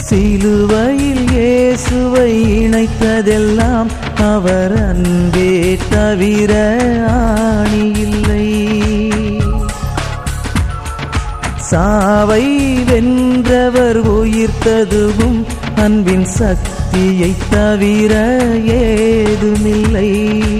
சிலுவையில் இயேசுவை இணைத்ததெல்லாம் அவர் அன்பே தவிர ஆணி இல்லை சாவை வென்றவர் உயிர்த்ததுவும் அன்பின் சக்தியை தவிர ஏதுமில்லை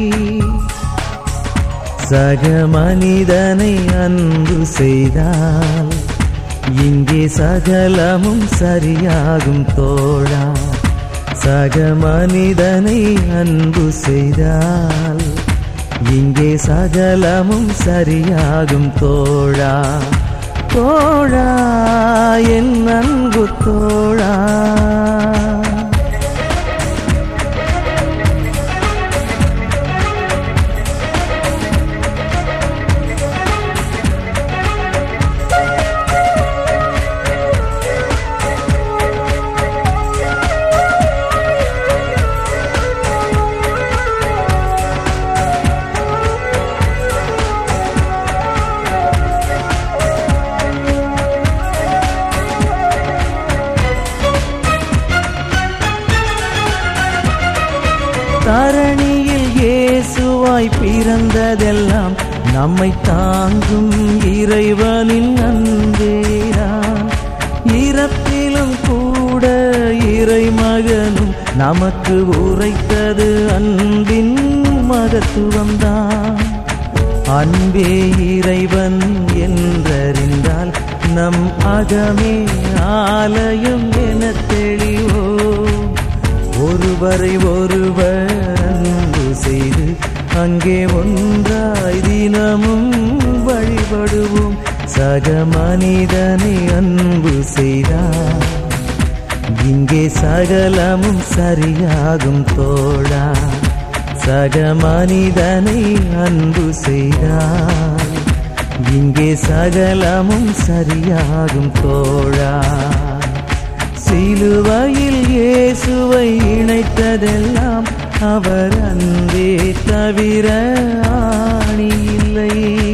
சக மனிதனை அன்பு செய்தால் இங்கே சகலமும் சரியாகும் தோழா சக மனிதனை அன்பு செய்தால் இங்கே சகலமும் சரியாகும் தோழா தோழா என் அன்பு தோழா தரணியில் இயேசுவாய் பிறந்ததெல்லாம் நம்மை தாங்கும் இறைவனின் அன்பேதான் இறப்பிலும் கூட இறைமகனும் நமக்கு உரைத்தது அன்பின் மகத்துவம்தான் அன்பே இறைவன் என்றறிந்தால் நம் அகமே ஆலயம் என தெளிவோ ஒருவரை ஒருவர் அன்பு செய்து அங்கே ஒன்றாய் தினமும் வழிபடுவோம் சக மனிதனை அன்பு செய்தார் இங்கே சகலமும் சரியாகும் தோழா சக மனிதனை அன்பு செய்தார் இங்கே சகலமும் சரியாகும் தோழா சிலுவையில் இயேசுவை இணைத்ததெல்லாம் அவர் அன்பே தவிர ஆணி இல்லை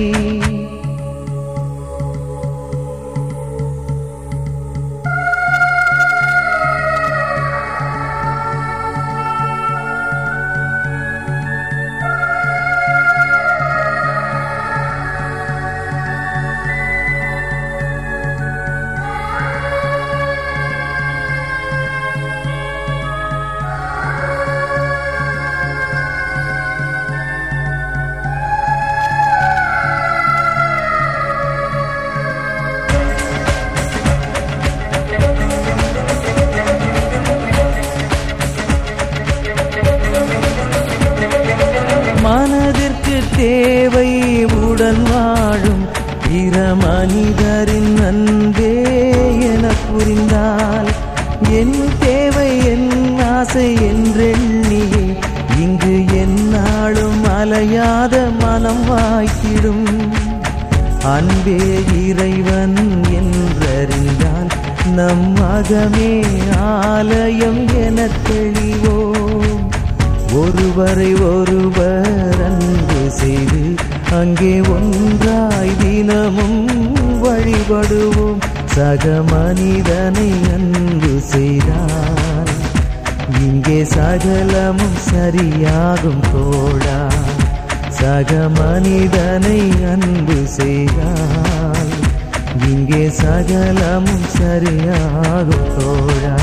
மனதிற்கு தேவை உடன் வாழும் பிற மனிதரின் அன்பே என புரிந்தால் என் தேவை என் ஆசை என்றெண்ணியே இங்கு என்னாலும் அலையாத மனம் வாய்க்கிடும் அன்பே இறைவன் என்றறிந்தால் நம் அகமே ஆலயம் என தெளிவோம் ஒருவரை ஒருவர் அன்பு செய்து அங்கே ஒன்றாய் தினமும் வழிபடுவோம் சக மனிதனை அன்பு செய்தால் இங்கே சகலமும் சரியாகும் தோழா சக மனிதனை அன்பு செய்தால் இங்கே சகலமும் சரியாகும் தோழா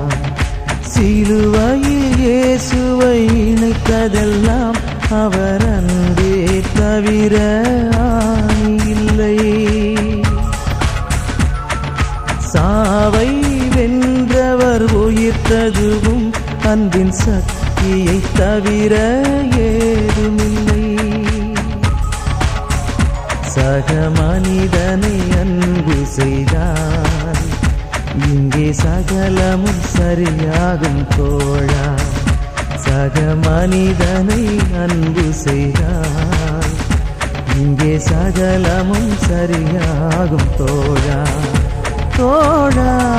சிலுவையில் இயேசுவை இணைத்ததெல்லாம் அவர் அன்பே தவிர ஆணி இல்லை சாவை வென்றவர் உயிர்த்ததுவும் அன்பின் சக்தியை தவிர ஏதுமில்லை சக மனிதனை அன்பு செய்தார் இங்கே சகலமும் சரியாகும் தோழா சக மனிதனை அன்பு செய்தார் இங்கே சகலமும் சரியாகும் தோழா தோழா